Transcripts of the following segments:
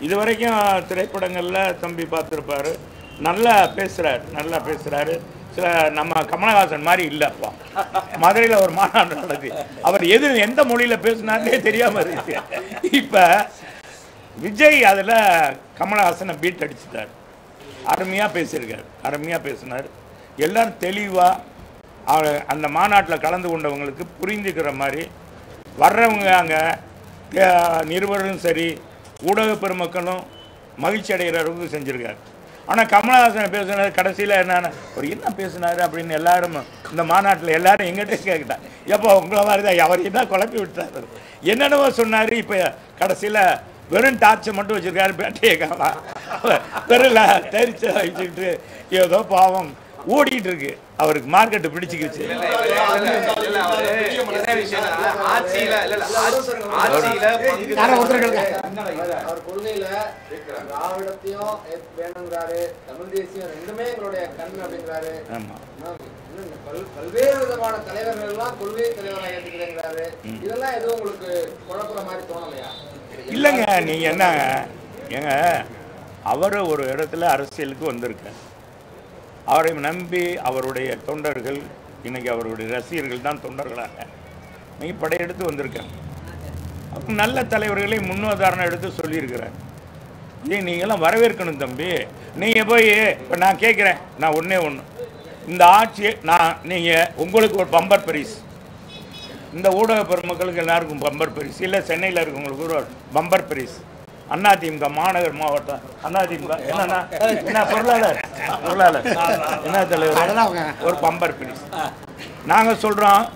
இது வரைக்கும் திரைப்படங்களில் தம்பி பார்த்துருப்பாரு நல்லா பேசுகிறார் நல்லா பேசுகிறாரு சில நம்ம கமலஹாசன் மாதிரி இல்லைப்பா மதுரையில் ஒரு மாநாடு நடத்தி அவர் எது எந்த மொழியில் பேசினார்னே தெரியாமல் இருக்கு இப்போ விஜய் அதில் கமலஹாசனை பீட் அடிச்சிட்டார் அருமையாக பேசியிருக்கார் அருமையாக பேசினார் எல்லாரும் தெளிவாக அவர் அந்த மாநாட்டில் கலந்து கொண்டவங்களுக்கு புரிந்துக்கிற மாதிரி வர்றவங்க அங்கே நிருபரும் சரி ஊடக பெருமக்களும் மகிழ்ச்சி அடைகிற அளவுக்கு செஞ்சுருக்காரு ஆனால் கமலஹாசன் பேசுனார் கடைசியில் என்னென்ன ஒரு என்ன பேசுனாரு அப்படின்னு எல்லாரும் இந்த மாநாட்டில் எல்லாரும் எங்கிட்ட கேட்டான் எப்போ உங்களை மாதிரி தான் அவர் என்ன குழப்பி விட்டார் என்னென்னவோ சொன்னார் இப்போ கடைசியில் வெறும் டார்ச்சை மட்டும் வச்சிருக்காரு பேட்டையை காணலாம் தெருல தெரிச்சு வச்சுக்கிட்டு ஏதோ பாவம் ஓடிட்டு இருக்கு அவருக்கு மார்க்கெட்டு பிடிச்சிக்கிச்சு இல்ல, இல்ல, இல்ல, இல்ல, அவரு என்ன விஷயம்னா, ஆட்சியில இல்ல, இல்ல, ஆட்சி- ஆட்சியில பங்கு- அவர் கொள்கையில திராவிடத்தையும் வேணுங்கிறாரு தமிழ் தேசியம் ரெண்டுமே எங்களுடைய கண் அப்படிங்கிறாரு ஆமாம் இன்னும் இன்னும் பல்- பல்வேறு விதமான தலைவர்கள் எல்லாம் கொள்கை தலைவராக ஏற்றுக்கிறேங்கிறாரு இதெல்லாம் எதுவும் உங்களுக்கு குழப்புற மாதிரி தோணலையா இல்லைங்க நீங்கள் என்ன ஏங்க அவர் ஒரு இடத்துல அரசியலுக்கு வந்திருக்கார் அவரை நம்பி அவருடைய தொண்டர்கள் இன்னைக்கு அவருடைய ரசிகர்கள் தான் தொண்டர்களாக நீங்கள் படையெடுத்து வந்திருக்காங்க அவர் நல்ல தலைவர்களை முன்னுதாரணம் எடுத்து சொல்லியிருக்கிறார் ஏன் நீங்களாம் வரவேற்கணும் தம்பி நீங்கள் போய் இப்போ நான் கேட்குறேன் நான் ஒன்றே ஒன்று இந்த ஆட்சியை நான் நீங்கள் உங்களுக்கு ஒரு பம்பர் பரிசு இந்த ஊடக பெருமக்களுக்கு எல்லாருக்கும் பம்பர் பரிசு இல்லை சென்னையில் இருக்கவங்களுக்கு ஒரு பம்பர் பரிசு அதிமுக மாநகர் மாவட்டம் அதிமுக என்னன்னா என்ன பொருளாளர் பொருளாளர் என்ன தலைவர் ஒரு பம்பர் பரிசு நாங்கள் சொல்கிறோம்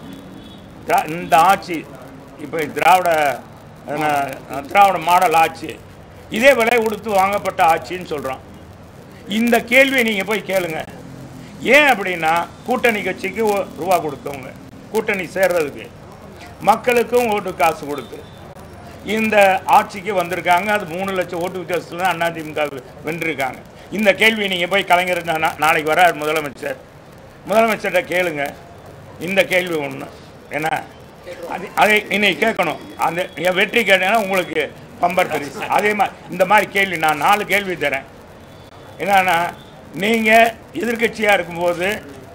இந்த ஆட்சி இப்போ திராவிட என்ன, திராவிட மாடல் ஆட்சி இதே விலை கொடுத்து வாங்கப்பட்ட ஆட்சின்னு சொல்கிறோம் இந்த கேள்வியை நீங்கள் போய் கேளுங்க ஏன் அப்படின்னா கூட்டணி கட்சிக்கு ஒ- ரூபா கொடுத்தவங்க கூட்டணி சேர்றதுக்கு மக்களுக்கும் ஓட்டு காசு கொடுத்து இந்த ஆட்சிக்கு வந்திருக்காங்க அது மூணு லட்சம் ஓட்டு வித்தியாசத்தில் தான் அதிமுக வென்றிருக்காங்க இந்த கேள்வி நீங்கள் போய் கலைஞர் நா- நாளைக்கு வரார் முதலமைச்சர் முதலமைச்சர்கிட்ட கேளுங்க இந்த கேள்வி ஒன்று ஏன்னா அது அதை இன்னைக்கு கேட்கணும் அந்த என் வெற்றி கேட்டீங்கன்னா உங்களுக்கு பம்பர் பரிசு அதே மாதிரி இந்த மாதிரி கேள்வி நான் நாலு கேள்வி தரேன் என்னன்னா நீங்கள் எதிர்க்கட்சியாக இருக்கும்போது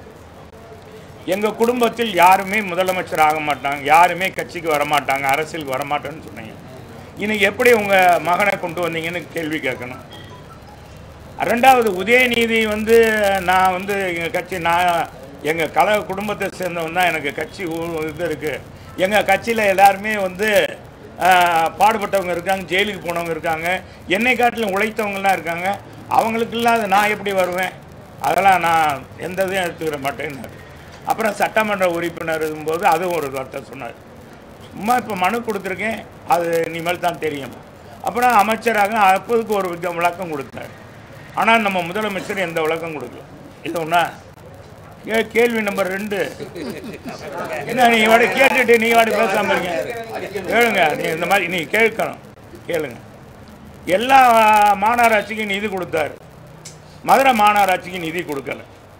எங்கள் குடும்பத்தில் யாருமே முதலமைச்சர் ஆக மாட்டாங்க யாருமே கட்சிக்கு வரமாட்டாங்க அரசியலுக்கு வரமாட்டேன்னு சொன்னீங்க இன்னைக்கு எப்படி உங்கள் மகனை கொண்டு வந்தீங்கன்னு கேள்வி கேட்கணும் ரெண்டாவது உதயநீதி வந்து நான் வந்து எங்கள் கட்சி நான் எங்கள் கல குடும்பத்தை சேர்ந்தவன் தான் எனக்கு கட்சி ஊ- இது இருக்குது எங்கள் கட்சியில் எல்லாருமே வந்து ஆஹ், பாடுபட்டவங்க இருக்காங்க ஜெயிலுக்கு போனவங்க இருக்காங்க என்னை காட்டிலும் உழைத்தவங்கலாம் இருக்காங்க அவங்களுக்கு இல்லாத நான் எப்படி வருவேன் அதெல்லாம் நான் எந்த இதையும் எடுத்துக்கிற மாட்டேன்னாரு அப்புறம் சட்டமன்ற உறுப்பினர் இருக்கும்போது அதுவும் ஒரு வார்த்தை சொன்னார் சும்மா இப்போ மனு கொடுத்துருக்கேன் அது இனிமேல் தான் தெரியும் அப்புறம் அமைச்சராக அப்போதுக்கு ஒரு வித விளக்கம் கொடுத்தார் ஆனால் நம்ம முதலமைச்சர் எந்த விளக்கம் கொடுக்கல இது ஒன்றா ஏ கேள்வி நம்பர் ரெண்டு என்ன நீ வாடி கேட்டுட்டு நீ வாடி பேசாம இருங்க கேளுங்க நீ இந்த மாதிரி நீ கேட்கணும் கேளுங்க எல்லா மாநகராட்சிக்கும் நிதி கொடுத்தாரு மதுரை மாநகராட்சிக்கு நிதி கொடுக்கல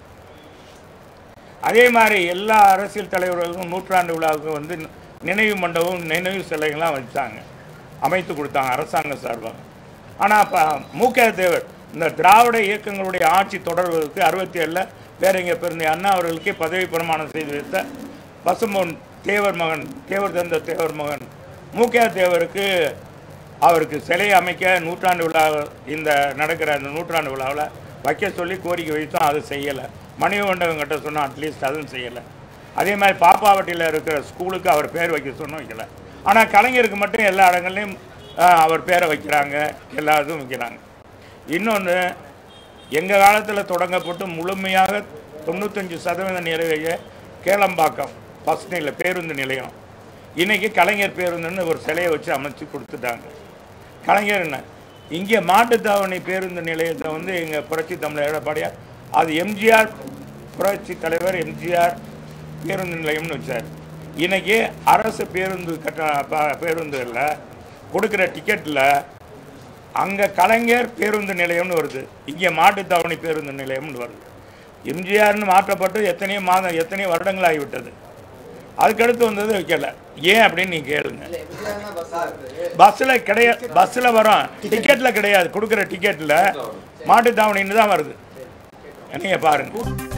அதே மாதிரி எல்லா அரசியல் தலைவர்களுக்கும் நூற்றாண்டு விழாவுக்கு வந்து நினைவு மண்டபம் நினைவு சிலைகள்லாம் வச்சாங்க அமைத்து கொடுத்தாங்க அரசாங்க சார்பாக ஆனால் இப்போ மூக்க தேவர் இந்த திராவிட இயக்கங்களுடைய ஆட்சி தொடர்வதற்கு அறுபத்தி ஏழில் பேரறிஞர் பெருந்தை அண்ணா அவர்களுக்கே பதவி பிரமாணம் செய்து வைத்த பசும்பொன் தேவர் மகன் தேவர் தந்த தேவர் மகன் மூக்க தேவருக்கு அவருக்கு சிலை அமைக்க நூற்றாண்டு விழா இந்த நடக்கிற அந்த நூற்றாண்டு விழாவில் வைக்க சொல்லி கோரிக்கை வைத்தோம் அது செய்யலை மணிமண்டபம் கட்ட சொன்னோம் அட்லீஸ்ட் அதுவும் செய்யலை அதே மாதிரி பாப்பாவட்டியில் இருக்கிற ஸ்கூலுக்கு அவர் பேர் வைக்க சொன்னோம் வைக்கல ஆனால் கலைஞருக்கு மட்டும் எல்லா இடங்கள்லையும் ஆஹ், அவர் பேரை வைக்கிறாங்க எல்லா இதுவும் வைக்கிறாங்க இன்னொன்று எங்கள் காலத்தில் தொடங்கப்பட்டு முழுமையாக தொண்ணூத்தஞ்சு சதவீதம் நிறைவேறிய கேளம்பாக்கம் பஸ் நிலை பேருந்து நிலையம் இன்னைக்கு கலைஞர் பேருந்துன்னு ஒரு சிலையை வச்சு அமைச்சு கொடுத்துட்டாங்க கலைஞர் என்ன இங்கே மாட்டுத்தாவணி பேருந்து நிலையத்தை வந்து எங்கள் புரட்சி தமிழர் எடப்பாடியார் அது எம்ஜிஆர் புரட்சி தலைவர் எம்ஜிஆர் பேருந்து நிலையம்னு வச்சார் இன்னைக்கு அரசு பேருந்து கட்ட ப- பேருந்துகளில் கொடுக்குற டிக்கெட்டில் அங்கே கலைஞர் பேருந்து நிலையம்னு வருது இங்கே மாட்டுத்தாவணி பேருந்து நிலையம்னு வருது எம்ஜிஆர்னு மாற்றப்பட்டு எத்தனையோ மாதம் எத்தனையோ வருடங்கள் ஆகிவிட்டது அதுக்கடுத்து வந்தது வைக்கல ஏன் அப்படின்னு நீங்க கேளுங்க இல்ல எம்ஜிஆர் தான் பஸ் ஆகுது பஸ்ஸில் கிடையாது பஸ்ஸில் வரும் டிக்கெட்டில் கிடையாது கொடுக்குற டிக்கெட்டில் மாட்டுத்தாவணின்னு தான் வருது என்னைய பாருங்க